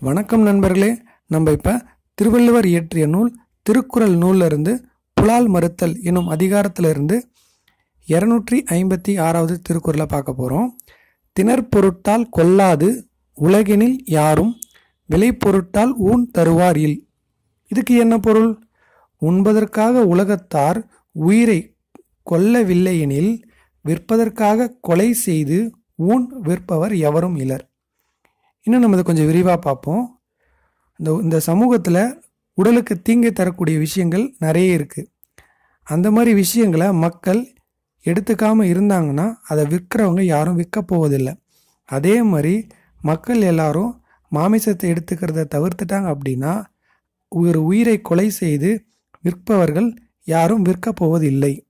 வணக்கம் நண்பர்களே நம்ம இப்போ திருவள்ளுவர் இயற்றிய நூல் திருக்குறள் நூல்ல இருந்து புலால் மறுத்தல் எனும் அதிகாரத்திலிருந்து இரநூற்றி ஐம்பத்தி ஆறாவது திருக்குறளை பார்க்க போகிறோம் திணற் பொருட்டால் கொல்லாது உலகினில் யாரும் விலை பொருட்டால் ஊன் தருவார் இல் இதுக்கு என்ன பொருள் உண்பதற்காக உலகத்தார் உயிரை கொல்லவில்லையெனில் விற்பதற்காக கொலை செய்து ஊன் விற்பவர் எவரும் இலர் இன்னும் நம்ம இதை கொஞ்சம் விரிவாக பார்ப்போம் இந்த இந்த சமூகத்தில் உடலுக்கு தீங்கை தரக்கூடிய விஷயங்கள் நிறைய இருக்குது அந்த மாதிரி விஷயங்களை மக்கள் எடுத்துக்காமல் இருந்தாங்கன்னா அதை விற்கிறவங்க யாரும் விற்க போவதில்லை அதே மாதிரி மக்கள் எல்லாரும் மாமிசத்தை எடுத்துக்கிறத தவிர்த்துட்டாங்க அப்படின்னா ஒரு உயிரை கொலை செய்து விற்பவர்கள் யாரும் விற்க போவதில்லை